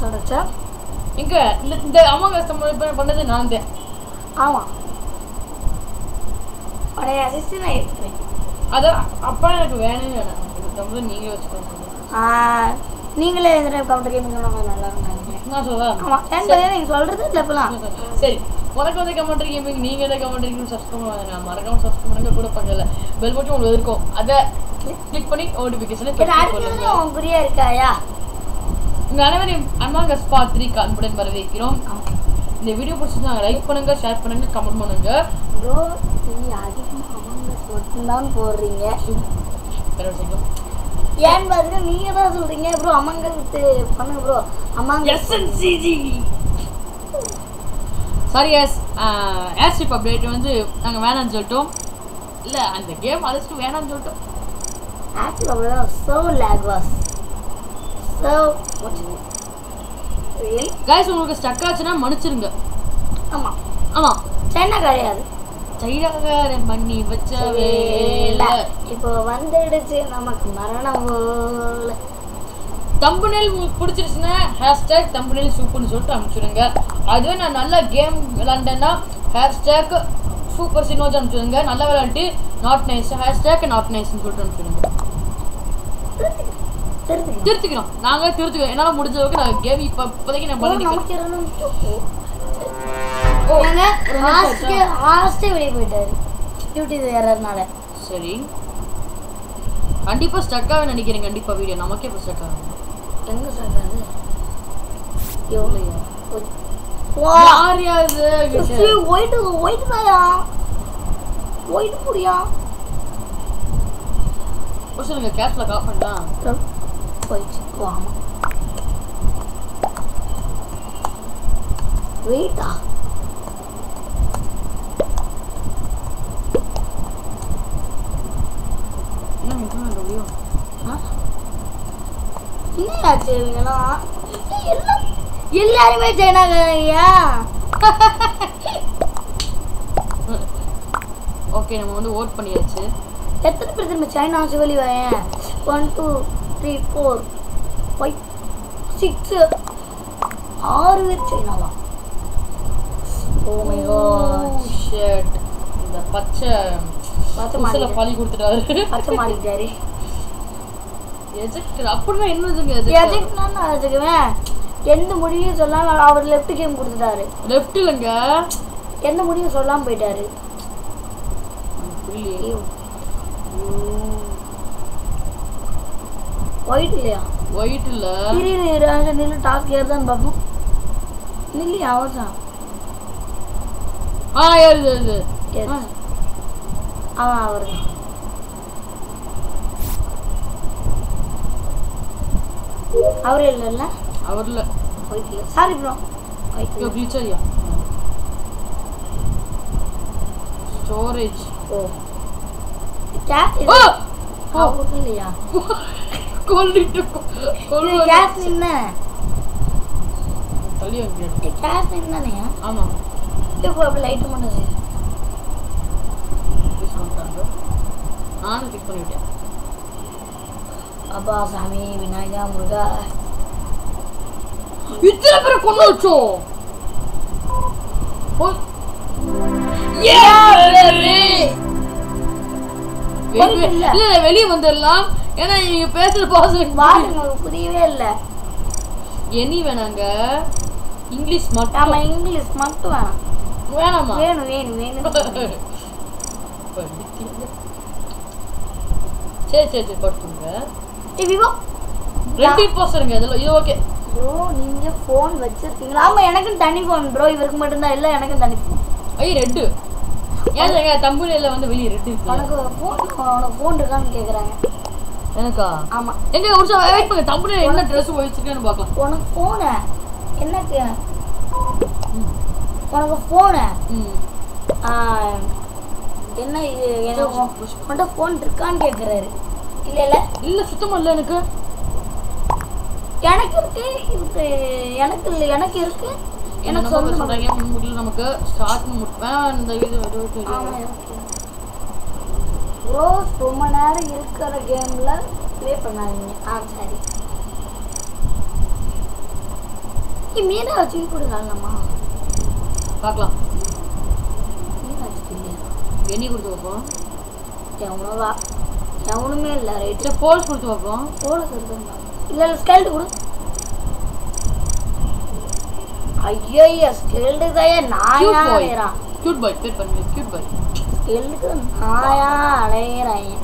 சொல்றச்சா இங்க இந்த இந்த அம்மா கஷ்டம் பண்ணது நான் தான் ஆமா உடைய அசிஸ்டன்ட் நான் இருக்கிறேன் அதான் அப்பா எனக்கு வேணவே வேணாம் தமிழ் நீங்களே வச்சுக்கோங்க நீங்களே எந்த கவுண்டர் கேமிங் நல்லா இருக்கும் நினைக்கிறேன் நான் சொல்றேன் ஆமா என்பதே நீங்க சொல்றது இல்லை இப்பெல்லாம் சரி உனக்கு வந்து கமெண்ட் கேமிங் நீங்க எதை கமெண்ட் இருக்கீங்க சப்ஸ்கிரைப் பண்ணுவாங்க மறக்காம சப்ஸ்கிரைப் பண்ணுங்க கூட பக்கத்துல பெல் பட்டன் உங்களுக்கு இருக்கும் அதை கிளிக் பண்ணி நோட்டிபிகேஷனை இது பெற்று அடுத்தது கொள்ளுங்க உன் குறியா இருக்காயா உங்க அனைவரையும் அன்பாங்க ஸ்பாட் த்ரீ கான்புடன் வரவேற்கிறோம் இந்த வீடியோ பிடிச்சிருந்தா லைக் பண்ணுங்க ஷேர் பண்ணுங்க கமெண்ட் பண்ணுங்க ப்ரோ நீங்க அதிகமாக அவங்க மட்டும்தான் போடுறீங்க வேற ஒரு விஷயம். ஏன்னு பாத்தீங்கன்னா நீங்க தான் சொல்றீங்க ப்ரோ அமங்க விட்டு பண்ணுங்க ப்ரோ அம்மாங்க SNCG sorry S airship update வந்து நாங்கள் வேணாம்னு சொல்லிட்டோம் இல்லை அந்த கேம் அழைச்சிட்டு வேணாம்னு சொல்லிட்டோம் ஆக்சுவலி அப்படிதான் so lag was so real guys உங்களுக்கு ஸ்டக் ஆச்சுன்னா மன்னிச்சிருங்க ஆமா ஆமாம் சைனா கிடையாது சைடாகாரன் பண்ணி வச்ச வேலை இப்போ வந்துடுச்சு நமக்கு மரணம் போல தம்புனேல் உங்களுக்கு பிடிச்சிருச்சுன்னா ஹேஷ்டேக் தம்புனேல் சூப்பர்னு சொல்லிட்டு அனுப்பிச்சுடுங்க அதுவே நான் நல்லா கேம் விளாண்டேன்னா ஹேஷ்டேக் சூப்பர் சினோஜ் அனுப்பிச்சுடுங்க நல்லா விளையாட்டு நாட் நைஸ் ஹேஷ்டேக் நாட் நைஸ்னு சொல்லிட்டு அனுப்பிச்சுடுங்க தெரிஞ்சுக்கலாம் திருத்திக்கிறோம் நாங்க திருத்திக்கிறோம் என்னால முடிஞ்ச அளவுக்கு நான் கேம் இப்ப இப்போதைக்கு நான் ஓ, பண்ணிக்கிறேன் நமக்கு இரண்டு நிமிஷம். ஓ, ஏங்க, ஒரு நிமிஷம் ஹாஸ்டே ஆச்சா? ஹாஸ்டே வெளியே போயிட்டாரு டியூட்டி ஏறதுனால சரி கண்டிப்பா ஸ்டக் ஆக நினைக்கிறேன் கண்டிப்பா வீடியோ நமக்கே இப்போ ஸ்டக் ஆகும் எங்க சொல்றாரு ஐயோ இல்லையா? வா யார் யார் இது ஒயிட் ஒயிட் தாயா ஒயிட் புரியா ஒரு சொல்லுங்க கேப்ல கால் பண்ணலாம் போயிடுச்சு ஓ ஆமா வெயிட்டா என்ன மிகவும் இந்த வீடியோ என்னையாச்சு இவங்கெல்லாம் ஏய், எல்லாம் எல்லாருமே சைனாக்காரங்கய்யா ஓகே நம்ம வந்து ஓட் பண்ணியாச்சு எத்தனை பேர் திரும்ப சைனா சிவலி வாயேன் one two three four five six ஆறு பேர் சைனாவா ஓ மை காட் ஷர்ட் இந்த பச்சை பச்சை புதுசுல மாடிக்கிட்டாரு. பழி கொடுத்துட்டாரு பச்சை மாடிக்கிட்டாரு எஜெக்ட் அப்படின்னா என்னதுங்க எதுக்கு நான் வச்சுக்குவேன் எந்த முடிவையும் சொல்லாம அவர் லெஃப்ட் கேம் கொடுத்துட்டாரு லெஃப்ட் இல்லைங்க எந்த முடிவும் சொல்லாம போயிட்டாரு புரியலையே ஐயோ ஒயிட் இல்லையா ஒயிட் இல்ல இரு இரு, இரு அங்க நில்லு டாஸ்க் ஏறுதான்னு பார்ப்போம் நில்லி அவசரம் ஆ ஏறுது ஏறுது ஏறு. அவன் அவர் அவர் இல்லைல்ல அவர்ல ஒயிட் இல்லை சாரி ப்ரோ ஒயிட் ஐயோ ப்ளீச் ஐயா ஸ்டோரேஜ் ஓ கேட் ஓ அவருக்கு இல்லையா கொல்லிட்டு இது கொல்லுவாங்க கேட் என்ன தள்ளி வந்து கேட் என்னனையா ஆமா இப்போ அப்படி லைட்டு மட்டும் செய்யுது. ஃபிக்ஸ் பண்ணிட்டாங்க நானும் ஃபிக்ஸ் பண்ணிவிட்டேன் அப்பா சாமி விநாயகா முருகா இத்தனை பேரை கொண்டு வச்சோம் ஓ- ஏ, வெற்றி! போயிட்டு இல்ல. இல்ல இல்ல வெளியே வந்துடலாம் ஏன்னா நீங்க பேசுற பாசம் பாருங்க உங்களுக்கு புரியவே இல்லை எனி வேணாங்க இங்கிலீஷ் மட்டும் நம்ம இங்கிலீஷ் மட்டும் வேணாம் வேணாமா வேணும் வேணும் வேணும் சரி சரி சரி படுத்துங்க ஏய் விவோ ரெண்டு பர்சன்ட்ங்க இதெல்லாம் இது ஓகே ப்ரோ நீங்க ஃபோன் வச்சிருக்கீங்களா ஆமா எனக்கும் தனி ஃபோன் ப்ரோ இவருக்கு மட்டும்தான் இல்ல எனக்கும் தனி ஃபோன் ஐய் ரெட்டு ஏன் எங்க தம்புல வந்து வெளியே ரெட்டு இருக்கு உனக்கு ஃபோன் உனக்கு ஃபோன் இருக்கான்னு கேக்குறாங்க எனக்கா ஆமா எங்க ஒரு நிமிஷம் வெயிட் பண்ணுங்க தம்புல என்ன ட்ரெஸ் வச்சிருக்கேன்னு பார்க்கலாம் உனக்கு ஃபோனு என்னக்கு உனக்கு ஃபோனு ம் என்ன இது எனக்கு உன்கிட்ட ஃபோன் இருக்கான்னு கேக்குறாரு இல்ல இல்ல இல்ல சுத்தமா இல்ல எனக்கு எனக்கு இருக்கு இருக்கு எனக்கு இல்ல எனக்கு இருக்கு எனக்கு என்னமோ சொந்தமா சொல்றாங்க முன்னாடி நமக்கு ஸ்டார்ட் முட்பேன் இந்த இது இது- ஆமா இது- இருக்கு ப்ரோ ரொம்ப நேரம் இருக்கிற கேம்ல ப்ளே பண்ணாதீங்க ஆ சரி ஏய், மீனாட்சி கொடுக்கலாமா பார்க்கலாம் மீனாட்சி இல்லையா எண்ணி கொடுத்து பார்ப்போம் எவனோவா எவனுமே இல்லை ரைட்டு சரி போல்ஸ் கொடுத்து பார்ப்போம் போல சொல்லுங்க இல்லை இல்லை ஸ்கெல்டு கொடு ஐயோ ஸ்கெல்டு தான் கியூட் நாயா பாய் அலையிறான் கியூட் பாய் பேர் பண்ணுங்க கியூட் பாய் ஸ்கெல்டுக்கு நாயா அலையிறான்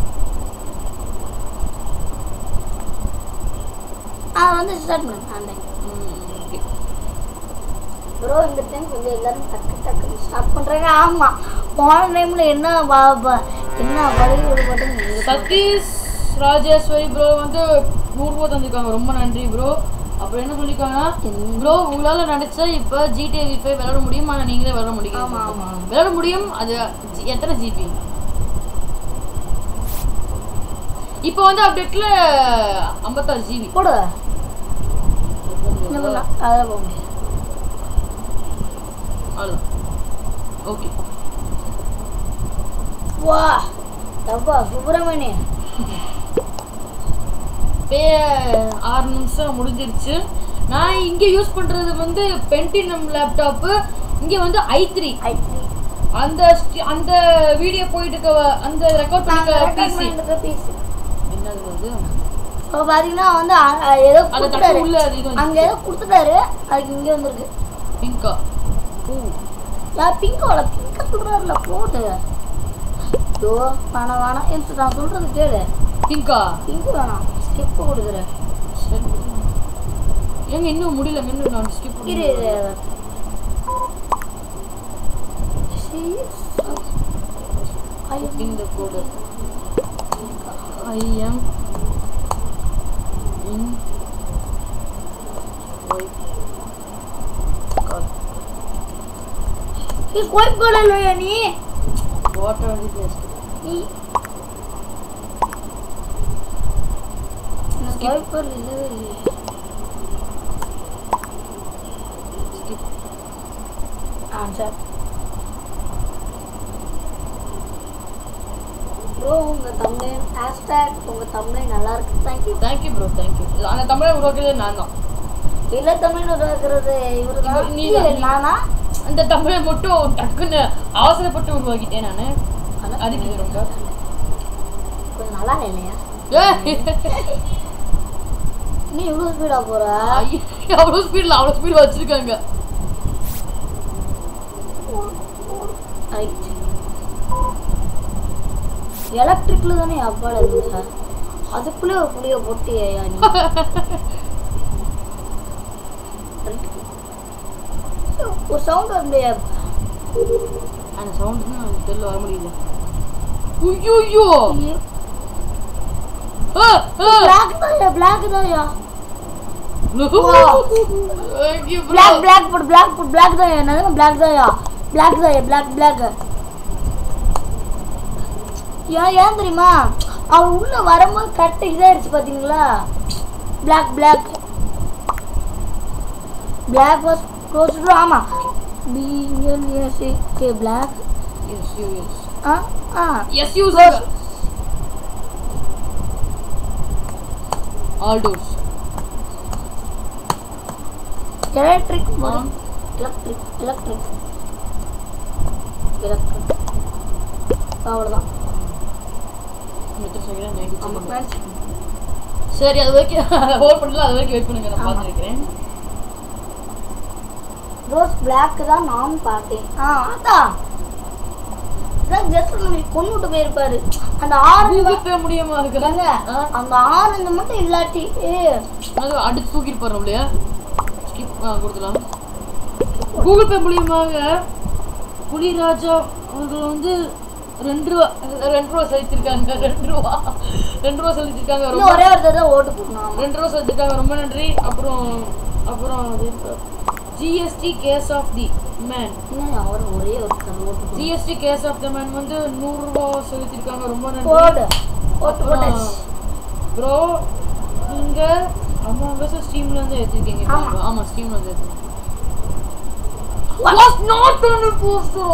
ஆ வந்து ஸ்டார்ட் பண்ணுங்க அந்த ஓகே ப்ரோ இந்த டைம் கொஞ்சம் எல்லாரும் டக்கு டக்கு ஸ்டார்ட் பண்றாங்க ஆமா போன டைம்ல என்ன வா- வா- என்ன வழி விடுபட்டு சதீஷ் ராஜேஸ்வரி ப்ரோ வந்து நூறுரூவா தந்திருக்காங்க ரொம்ப நன்றி ப்ரோ அப்புறம் என்ன சொல்லியிருக்காங்கன்னா ப்ரோ உங்களால நினைச்சா இப்போ ஜிடிஏ ஃபைவ் விளாட முடியும் ஆனால் நீங்களே விளாட முடியும் ஆமா, ஆமா. விளாட முடியும் அது ஜி- எத்தனை ஜிபி இப்போ வந்து அப்டேட்ல ஐம்பத்தாறு ஜிபி போடு என்ன பண்ணலாம் அதில் போக முடியாது அவ்வளோதான் ஓகே வா எப்பா சுப்பிரமணியன் பே ஆறு நிமிஷம் முடிஞ்சிருச்சு நான் இங்கே யூஸ் பண்ணுறது வந்து பென்டினம் லேப்டாப்பு இங்கே வந்து ஐ த்ரீ ஐ அந்த sti- அந்த வீடியோ போயிட்டு இருக்க அந்த ரெக்கார்ட் பண்ணிக்க பிசி பீஸ் என்னது வந்து இப்போ பார்த்தீங்கன்னா வந்து அ- அ- ஏதோ அந்த தட்டு கொடுத்துட்டாரு உள்ள அது இது அங்கே ஏதோ கொடுத்துட்டாரு அதுக்கு இங்கே வந்திருக்கு பிங்கா பூ யார் பிங்கோட பிங்க சொல்கிறாருல போட்டு ஐயோ வேணாம் வேணாம் எனக்கு நான் சொல்கிறது கேளு பிங்கா பிங்க் வேணாம் ஸ்கிப் கொடுக்குறேன் சரி ஏங்க இன்னும் முடியல இன்னும் நான் ஸ்கிப் இரு இரு. ஐயோ, இந்த கோடு ஐ எம் இன் நீ கோயில் கோல இல்லையா நீ வாட்டர் பேஸ்ட் நீ நான் கோயில் கோல் இல்லவே இல்லையே ஸ்கிப் ஆ சார் ப்ரோ உங்கள் தமிழ் ஹேஷ்டேக் உங்கள் தமிழ் நல்லா இருக்கு தேங்க்யூ தேங்க்யூ ப்ரோ தேங்க்யூ அந்த தமிழை உருவாக்குறது நான் தான் இல்லை தமிழ் இருக்கிறது இவரு இவர் தான் நீதான், நீ- நானா அந்த தமிழை மட்டும் டக்குன்னு அவசரப்பட்டு உருவாக்கிட்டேன் நான் ஆனா, அதுக்கு இது ரொம்ப கொஞ்சம் நல்லா இல்லையா ஏய், நீ இவ்வளோ ஸ்பீடாக போகிற ஐயோ, அவ்வளோ ஸ்பீடில் அவ்வளோ ஸ்பீடு வச்சிருக்காங்க எலக்ட்ரிக்ல தானே அப்பால இருந்த அதுக்குள்ளே ஒரு புளிய போட்டியா நீ ஒரு சவுண்ட் வரலையா அந்த சவுண்ட் தான் எனக்கு தெரியல வர முடியல ஐயோ பிளாக் தாயா பிளாக் தாயா பிளாக் பிளாக் பிளாக் போடு பிளாக் போடு பிளாக் தாயா என்னது பிளாக் தாயா பிளாக் தாயா பிளாக் பிளாக் ஏன் ஏன் தெரியுமா அவன் உள்ள வரும்போது கரெக்டாக இதாயிருச்சு பார்த்தீங்களா block block block was close to ஆமாம் பிஎல்எஸ்ஏ கே block S U S ah ah S U Close. All doors electric ah. Electric electric electric அவ்வளோதான் எத்தனை செகண்ட் நைன்டி ஆமாம் செகண்ட் நினச்சிக்கோங்க சரி அது வரைக்கும் ஹோல்ட் பண்ணல அது வரைக்கும் வெயிட் பண்ணுங்க நான் ஆமா. பார்த்துருக்கேன் ரோஸ் பிளாக் தான் நான் பார்த்தேன் ஆ அதான் அதான் ஜஸ்ட் நம்ம கொண்டு விட்டு போயிருப்பாரு அந்த ஆரஞ்சு கூகுள் பே முடியுமா இருக்கிறாங்க தாங்க அந்த ஆரஞ்சு மட்டும் இல்லாட்டி ஏ, அது அடுத்து தூக்கிட்டு போறோம் இல்லையா ஸ்கிப் கொடுக்கலாம் கூகுள் பே மூலியமாக புலிராஜா அவர்கள் வந்து ரெண்டு ரூபா ரெண்டு ரூபா செலுத்திருக்காங்க ரெண்டு ரூபா ரெண்டு ரூபா செலுத்திருக்காங்க இன்னும் ரொம்ப ஒரே ஒருத்தர் தான் ஓட்டு போடணும் ரெண்டு ரூபா செலுத்திருக்காங்க ரொம்ப நன்றி அப்புறம் அப்புறம் GST case of the man இன்னும் அவர் ஒரே ஒருத்தர் ஓட்டு போடணும். GST case of the man வந்து நூறுரூவா செலுத்திருக்காங்க ரொம்ப நன்றி போடு ஓட்டு போட்டாச்சு ப்ரோ நீங்க அமௌண்ட் ஸ்ட்ரீம்ல இருந்து ஏத்திருக்கீங்க ஆமா. ஆமா ஸ்ட்ரீம்ல இருந்து ஏத்திருக்கீங்க What? was not on the poster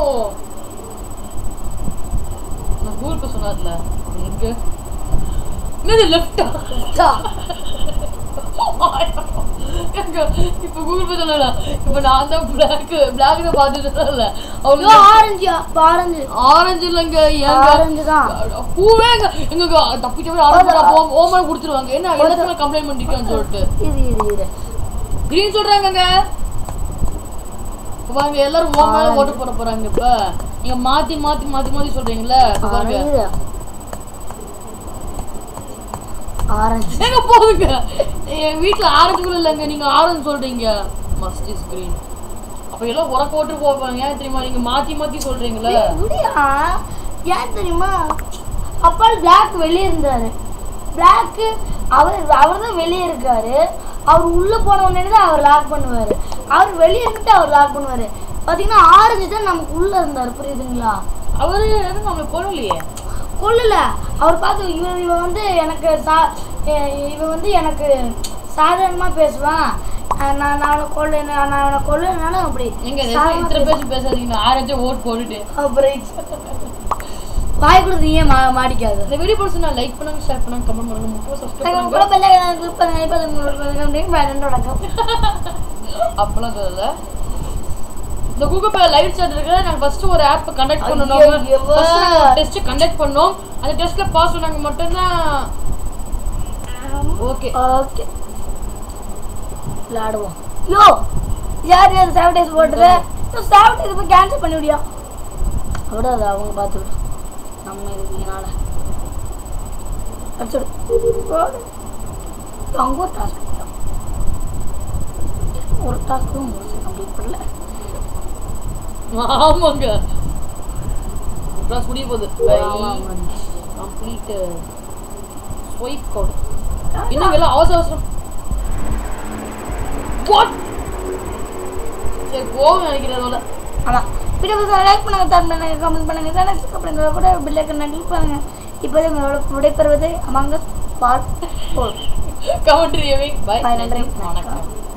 நான் கூகுள் பே சொன்னார்ல எங்க என்னது லெஃப்டா அக்கா. எங்க, இப்ப கூகுள் பே சொல்லல இப்ப நான் தான் பிளாக் பிளாக் தான் பார்த்துட்டு சொல்லல ஐயோ அவளுக்கு ஆரஞ்சு ஆரஞ்சு ஆரஞ்சு இல்லைங்க ஏங்க ஆரஞ்சு தான் பூவே எங்க எங்க தப்பி தப்பி ஆரஞ்சு ஓமனை கொடுத்துருவாங்க என்ன எல்லாத்துக்குமே கம்ப்ளைண்ட் பண்ணிருக்கேன்னு சொல்லிட்டு இது இது இது கிரீன் சொல்றாங்கங்க இப்ப பாருங்க எல்லாரும் ஓ மேல ஓட்டு போட போறாங்க இப்ப நீங்க மாத்தி மாத்தி மாத்தி மாத்தி சொல்றீங்களா இப்ப பாருங்க ஆரஞ்சு ஆரஞ்சு எங்க போகுங்க என் வீட்ல ஆரஞ்சு கூட இல்லைங்க நீங்க ஆரஞ்சு சொல்றீங்க மஸ்ட் இஸ் கிரீன் அப்ப எல்லாம் உரக்க ஓட்டு போவாங்க ஏன் தெரியுமா நீங்க மாத்தி மாத்தி சொல்றீங்களா முடியா ஏன் தெரியுமா அப்பால் பிளாக் வெளியே இருந்தாரு பிளாக் அவர் அவர் தான் வெளியே இருக்காரு அவர் உள்ள போன உடனே தான் அவர் லாக் பண்ணுவாரு அவர் வெளியே இருந்துட்டு அவர் லாக் பண்ணுவாரு பாத்தீங்கன்னா ஆரஞ்சு தான் நமக்கு உள்ள இருந்தாரு புரியுதுங்களா அவரு எதுவும் நம்மளை கொள்ளலையே கொள்ளல அவர் பார்த்து இவன் இவன் வந்து எனக்கு சா எ- இவன் வந்து எனக்கு சாதாரணமா பேசுவான் அஹ் நான் நான் அவனை கொள்ள நான் அவனை கொள்ளனாலும் அப்படி நீங்க சாதாரணமா இத்தனை பேச்சு பேசாதீங்க ஆரஞ்சு ஓட் போட்டுட்டு அப்புறம் வாய் கொடுத்து ஏன் மா மாடிக்காது இந்த வீடியோ பிடிச்சி நான் லைக் பண்ணுங்க ஷேர் பண்ணுங்க கமெண்ட் பண்ணுங்க முக்கியமா சப்ஸ்கிரைப் உங்க பண்ணுங்க கூட பெல்ல கிளிக் பண்ணுங்க இப்போ உங்களுக்கு அப்படின்னு வேணும் வணக்கம் அப்பெல்லாம் சொல்லல இந்த கூகுள் பே லைவ் சாட் இருக்கு நாங்க ஃபர்ஸ்ட் ஒரு ஆப் கண்டக்ட் பண்ணனும் ஐயோ. ஃபர்ஸ்ட் நாங்க டெஸ்ட் கண்டக்ட் பண்ணோம் அந்த டெஸ்ட்ல பாஸ் பண்ணாங்க மட்டும் தான் ஓகே ஓகே விளையாடுவோம் யோ யார் யார் சாவடேஸ் போட்டுரு சாவடேஸ் போய் கேன்சல் பண்ணி விடியா விட அது அவங்க பார்த்துக்கிட்டோம் நம்ம இதுனால அடிச்சுடு அங்க ஒரு டாஸ்க் ஒரு டாஸ்க்கும் முடிச்சு கம்ப்ளீட் பண்ணல ஆமாங்க கிளாஸ் முடிய போகுது ஆமாங்க. கம்ப்ளீட் ஸ்வைப் கோட் இன்னும் எல்லாம் அவசர அவசரம் வாட் சரி போகும் நினைக்கிறேன் அதோட ஆமாம் வீடியோ லைக் பண்ணுங்க தர் பண்ணுங்க கமெண்ட் பண்ணுங்க சேனல் அப்படிங்கிற கூட பில்லைக்கு நன்றி பண்ணுங்க இப்போது உங்களோட விடைபெறுவது அமங்க பால் போல் கமெண்ட்ரி பை Bye, நன்றி. வணக்கம்